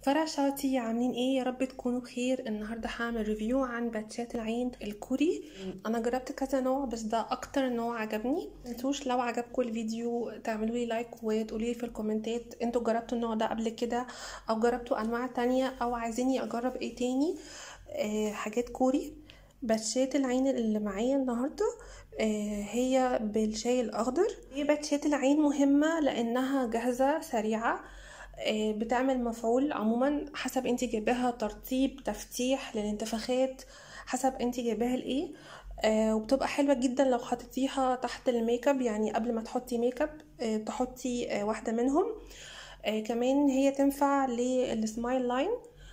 فراشاتي عاملين ايه يا رب تكونوا بخير النهارده هعمل ريفيو عن باتشات العين الكوري انا جربت كذا نوع بس ده اكتر نوع عجبني متنسوش لو عجبكم الفيديو تعملوا لي لايك وتقولوا لي في الكومنتات انتوا جربتوا النوع ده قبل كده او جربتوا انواع تانية او عايزيني اجرب ايه تاني آه حاجات كوري باتشات العين اللي معايا النهارده آه هي بالشاي الاخضر هي باتشات العين مهمه لانها جاهزه سريعه بتعمل مفعول عموما حسب انت جايباها ترطيب تفتيح للانتفاخات حسب انت جايباها لايه آه وبتبقى حلوة جدا لو حطيتيها تحت الميك اب يعني قبل ما تحطي ميك اب آه تحطي آه واحدة منهم آه كمان هي تنفع للسمايل لاين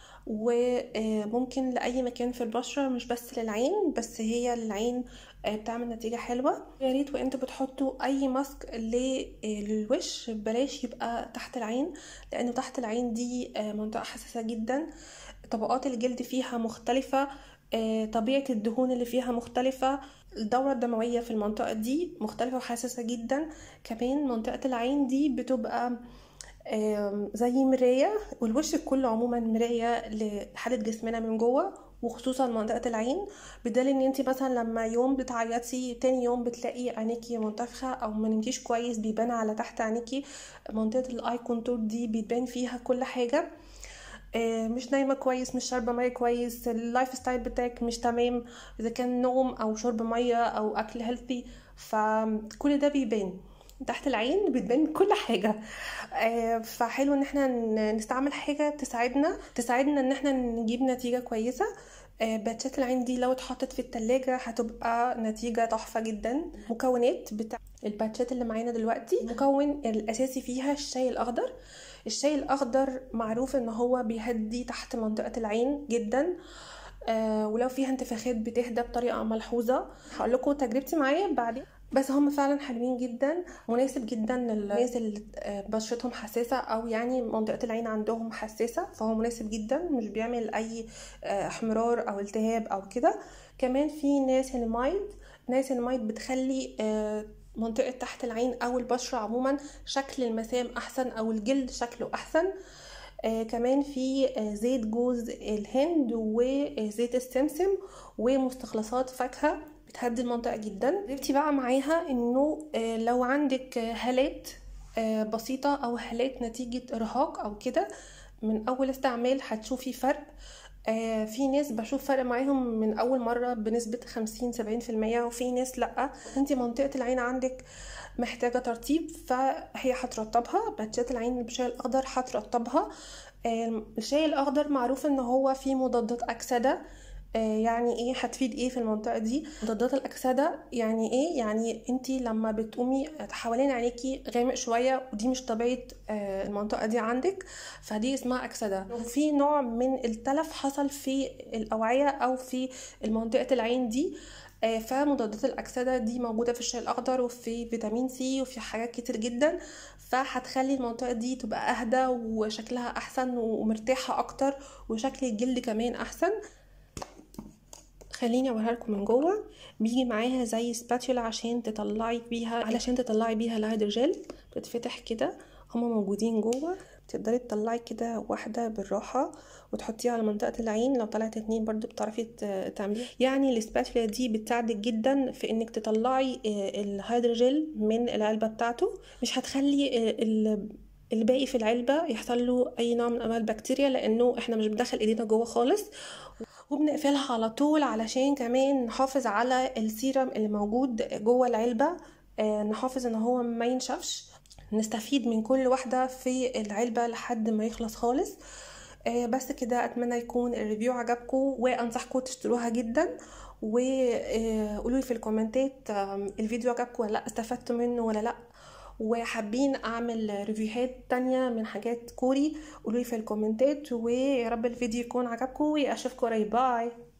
وممكن لأي مكان في البشرة مش بس للعين بس هي للعين بتعمل نتيجة حلوة يا ريت وانتوا بتحطوا اي ماسك للوش بلاش يبقى تحت العين لانه تحت العين دي منطقة حساسة جدا طبقات الجلد فيها مختلفة طبيعة الدهون اللي فيها مختلفة الدورة الدموية في المنطقة دي مختلفة وحساسة جدا كمان منطقة العين دي بتبقى زي مراية والوش كله عموما مراية لحالة جسمنا من جوه وخصوصا منطقة العين بدل ان انت مثلا لما يوم بتعيطي تاني يوم بتلاقي عينيكي منتفخة او ما نمتيش كويس بيبان على تحت عينيكي منطقة الاي كونتور دي بيبان فيها كل حاجة مش نايمة كويس مش شاربة مية كويس اللايف ستايل بتاعك مش تمام اذا كان نوم او شرب مية او اكل هيلثي فكل ده بيبان تحت العين بتبان كل حاجه آه فحلو ان احنا نستعمل حاجه تساعدنا تساعدنا ان احنا نجيب نتيجه كويسه آه باتشات العين دي لو اتحطت في التلاجة هتبقى نتيجة تحفة جدا مكونات بتاع الباتشات اللي معانا دلوقتي المكون الأساسي فيها الشاي الأخضر الشاي الأخضر معروف ان هو بيهدي تحت منطقة العين جدا آه ولو فيها انتفاخات بتهدى بطريقة ملحوظة هقول لكم تجربتي معايا بعدين بس هم فعلا حلوين جدا مناسب جدا للناس اللي بشرتهم حساسه او يعني منطقه العين عندهم حساسه فهو مناسب جدا مش بيعمل اي احمرار او التهاب او كده كمان في ناسينمايد ناسينمايد بتخلي منطقه تحت العين او البشره عموما شكل المسام احسن او الجلد شكله احسن آه كمان في آه زيت جوز الهند وزيت السمسم ومستخلصات فاكهه بتهدي المنطقه جدا جبتي بقى معاها انه آه لو عندك هالات آه بسيطه او هالات نتيجه ارهاق او كده من اول استعمال هتشوفي فرق آه في ناس بشوف فرق معاهم من اول مره بنسبه 50 70% وفي ناس لا انت منطقه العين عندك محتاجه ترطيب فهي هترطبها باتشات العين بالشاي الاخضر هترطبها آه الشاي الاخضر معروف ان هو فيه مضادات اكسده يعني ايه هتفيد ايه في المنطقه دي مضادات الاكسده يعني ايه يعني انت لما بتقومي حوالين عينيكي غامق شويه ودي مش طبيعه المنطقه دي عندك فدي اسمها اكسده وفي نوع من التلف حصل في الاوعيه او في منطقه العين دي فمضادات الاكسده دي موجوده في الشاي الاخضر وفي فيتامين سي وفي حاجات كتير جدا فهتخلي المنطقه دي تبقى اهدى وشكلها احسن ومرتاحه اكتر وشكل الجلد كمان احسن خليني اوريها لكم من جوه بيجي معاها زي سباتولا عشان تطلعي بيها علشان تطلعي بيها الهيدروجيل بتتفتح كده هما موجودين جوه تقدري تطلعي كده واحدة بالراحة وتحطيها على منطقة العين لو طلعت اتنين برضو بتعرفي تعمليها يعني السباتولا دي بتساعدك جدا في انك تطلعي الهيدروجيل من العلبة بتاعته مش هتخلي الباقي في العلبة يحصل له اي نوع من انواع البكتيريا لانه احنا مش بندخل ايدينا جوه خالص وبنقفلها على طول علشان كمان نحافظ على السيرم اللي موجود جوه العلبة آه نحافظ ان هو ما ينشفش نستفيد من كل واحدة في العلبة لحد ما يخلص خالص آه بس كده اتمنى يكون الريفيو عجبكم وانصحكم تشتروها جدا وقولوا لي في الكومنتات الفيديو عجبكم ولا لا استفدتوا منه ولا لا وحابين اعمل ريفيوهات تانية من حاجات كوري قولوا لي في الكومنتات ويا رب الفيديو يكون عجبكم واشوفكم قريب باي